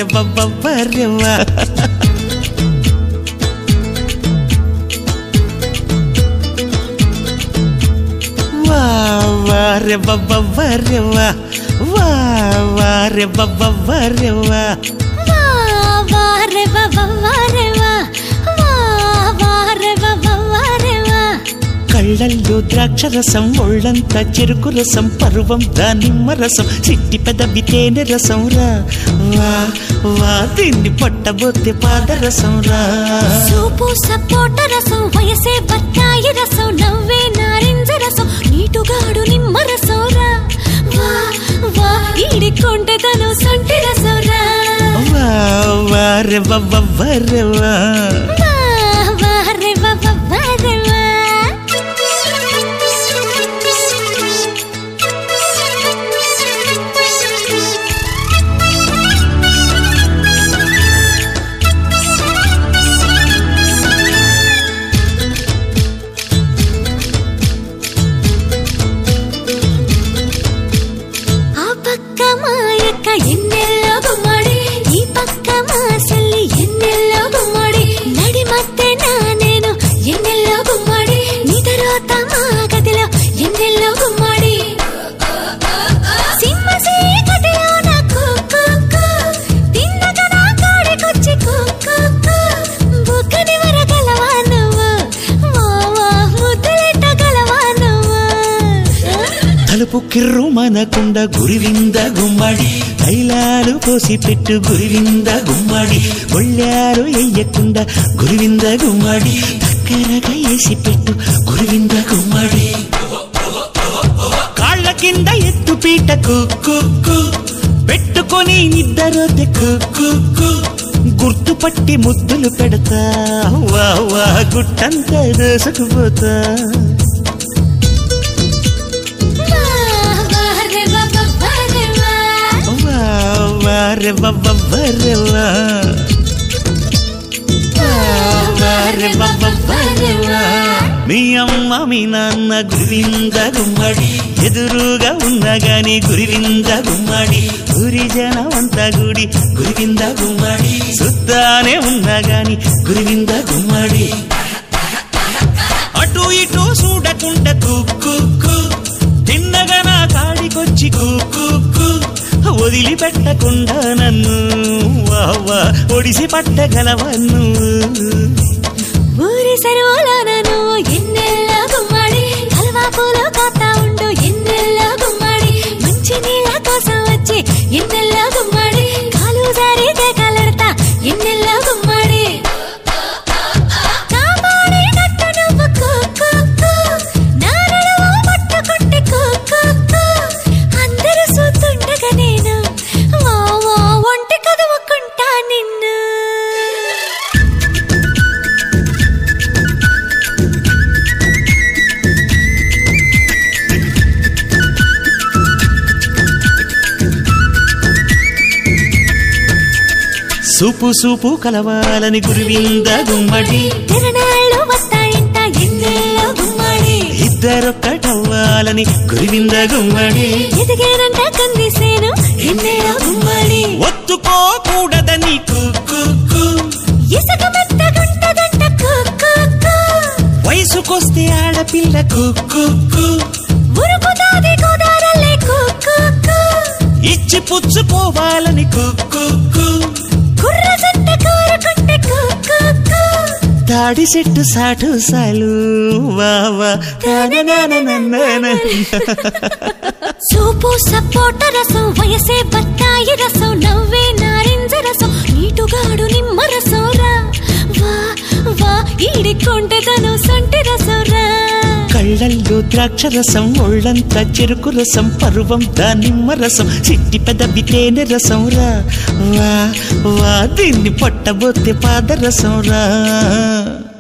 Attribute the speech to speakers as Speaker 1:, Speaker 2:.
Speaker 1: వారే వారే వా వా వారే వారే వా వా వారే వారే వా
Speaker 2: వా వా రే వా వా వా రే వా వా వా రే వా వా వా రే వా
Speaker 1: కళ్ళల్లో ద్రాక్షరసం ఒళ్ళంతా చెరుకు రసం పరువం దానిమ్మ రసం చిట్టి పెదవి తేనె రసం రా వా వా దీన్ని పట్టబోతే పాదరసం రా
Speaker 2: సూపు సపోట రసం వయసే బత్తాయి రసం నవ్వే నారింజ రసం నీటుగాడు నిమ్మ రసం రా వా వా ఈడికొంటే తను సొంటి రసం రా
Speaker 1: వా వారే వారే వా
Speaker 2: వా వా రే వా వా వా రే వా ఆ పక్క మా యొక్క ఎన్నెల్లో గుమ్మడి ఈ పక్క మా సెల్లి ఎన్నెల్లో గుమ్మడి నడి మధ్య నా నేను ఎన్నెల్లో గుమ్మడి నిదరోత మా గదిలో ఎన్నెల్లో గుమ్మడి సింహ చీకటిలో నా కుక్కు తిన్నగా నా కాడికొచ్చి కుక్కు బుక్కని వరగలవా నువ్వు మావా ముద్దులెట్టగలవా నువ్వు
Speaker 1: తలుపు కిర్రు మనకుండ గురివింద గుమ్మడి తైలాలు పోసి పెట్టు గురివింద గుమ్మడి ఒళ్ళాలు ఎయ్యకుండా గురివింద గుమ్మడి దగ్గరగా వేసి పెట్టు గురివింద గుమ్మడి కాళ్ళ కింద ఎత్తు పీట కుక్కు పెట్టుకొని నిద్దరోతే కుక్కు గుర్తుపట్టి ముద్దులు పెడతా వా వా గుట్టంతా దోసుకుపోతా
Speaker 2: వా వా రే వా వా వా రే వా
Speaker 1: వా వారే వారే వా వారే వారే వా మీ అమ్మ మీ నాన్న గురివింద గుమ్మడి ఎదురుగా ఉన్నా గాని గురివింద గుమ్మడి గురి జనమంతా గుడి గురివింద గుమ్మడి సుద్దానే ఉన్నా గాని గురివింద గుమ్మడి అటు ఇటు చూడకుండా కుక్కు తిన్నగా నా కాడికొచ్చి కుక్కు వదిలిపెట్టకుండా నన్ను వావా ఒడిసి పట్టగలవన్ను
Speaker 2: ఊరి సరువులోనను ఎన్నెల్లో గుమ్మడి హల్వా పూలు కాతా ఉండు ఎన్నెల్లో గుమ్మడి మంచి నీళ్ళ కోసం వచ్చి ఎన్నెల్లో గుమ్మడి కాలు జారితే కలడతా ఎన్నెల్లో గుమ్మడి కాపాడినట్టు నువ్వు కుక్కు నా నడుము పట్టుకుంటే కుక్కు అందరూ చూస్తుండగా నేను వా వా ఒంటి కదువుకుంటా నిన్ను
Speaker 1: సూపు సూపు కలవాలని గురువింద గుమ్మడి
Speaker 2: తిరణాళ్ళు వస్తాయంట ఎన్నెల్లో గుమ్మడి
Speaker 1: ఇద్దరొక్కటవ్వాలని గురువింద గుమ్మడి
Speaker 2: ఎదిగేనంట కందిసేను ఎన్నెల్లో గుమ్మడి
Speaker 1: ఒత్తుకోకూడదని కుక్కు
Speaker 2: ఇసుక మెత్తగుంటదంట కుక్కు
Speaker 1: వయసుకొస్తే ఆడపిల్ల కుక్కు
Speaker 2: ఉరుకుతాది కుదారలే కుక్కు
Speaker 1: ఇచ్చి పుచ్చుకోవాలని కుక్కు
Speaker 2: కుర్ర జంట కోరుకుంటే కుక్కు
Speaker 1: తాడి చెట్టు సాటు సాలు వావా
Speaker 2: సూపు సపోట రసం వయసే బత్తాయి రసం నవ్వే నారింజ రసం నీటుగాడు నిమ్మ రసం రా వా వా ఈడికొంటే తను సొంటి రసం రా
Speaker 1: కళ్ళల్లో ద్రాక్ష రసం ఒళ్ళంతా చెరుకు రసం పరువం దానిమ్మ రసం చిట్టి పెదవి తేనె రసం రా వా వా దీన్ని పట్టబోతే పాదరసం రా